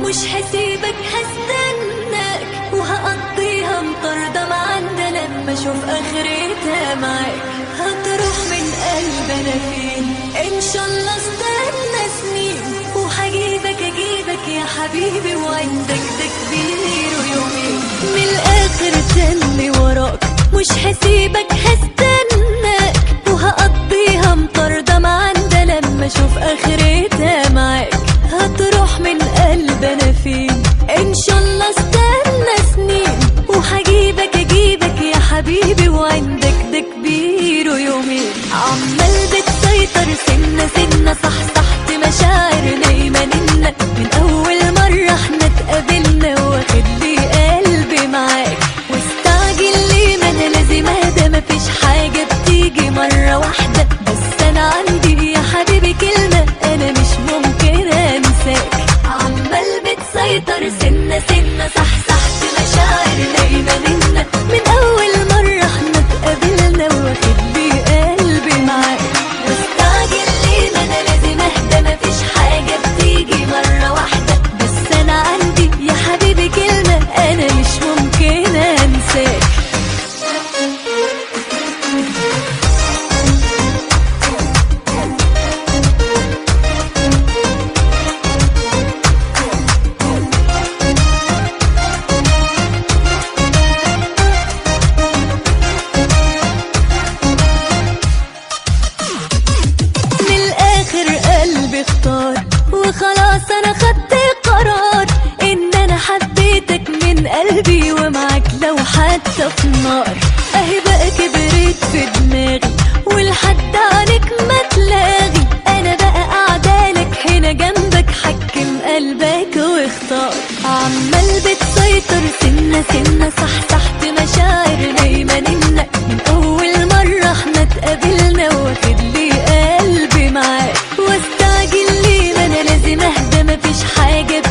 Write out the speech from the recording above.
مش هسيبك هستناك وهقضيها مطاردة معانا لما اشوف اخرتها معاك هتروح من قلب انا فين ان شاء الله استنى سنين وهجيبك اجيبك يا حبيبي وعندك ده كبير ويومين من الاخر تاني وراك مش هسيبك هستناك وهقضيها مطاردة معانا لما اشوف اخرتها معاك هتروح من قلب انا فين ان شاء الله استنى سنين وهجيبك اجيبك يا حبيبي وعندك ده كبير ويومين عمال بتسيطر سنة سنة صح صحت مشاعرنا يمننا من اول مرة احنا اتقابلنا واخد لي قلبي معاك واستعجل ليه ما انا لازم اهدى مفيش حاجة بتيجي مرة واحدة بس انا عندي يا حبيبي كلمة انا مش ممكن انساك عمال بتسيطر سنة سنة صح صحت مشاعرنا يمننا من اول مرة احنا اتقابلنا واخد لي قلبي معاك واستعجل ليه ما انا لازم اهدى مفيش حاجة بتيجي مرة واحدة بس انا عندي يا حبيبي كلمة انا مش ممكن انساك من الاخر قلبي اختار وخلاص انا خدت قرار ان انا حبيتك من قلبي ومعاك لو حتى في النار اهي بقى كبرت في دماغي والحد عنك ما تلاغي انا بقى قاعدالك هنا جنبك حكم قلبك واختار عمال بتسيطر سنة سنة صح تحت مشاعرنا يمننا من اول مرة احنا اتقابلنا واخد لي قلبي معاك واستعجل ليه ما انا لازم اهدى مفيش حاجة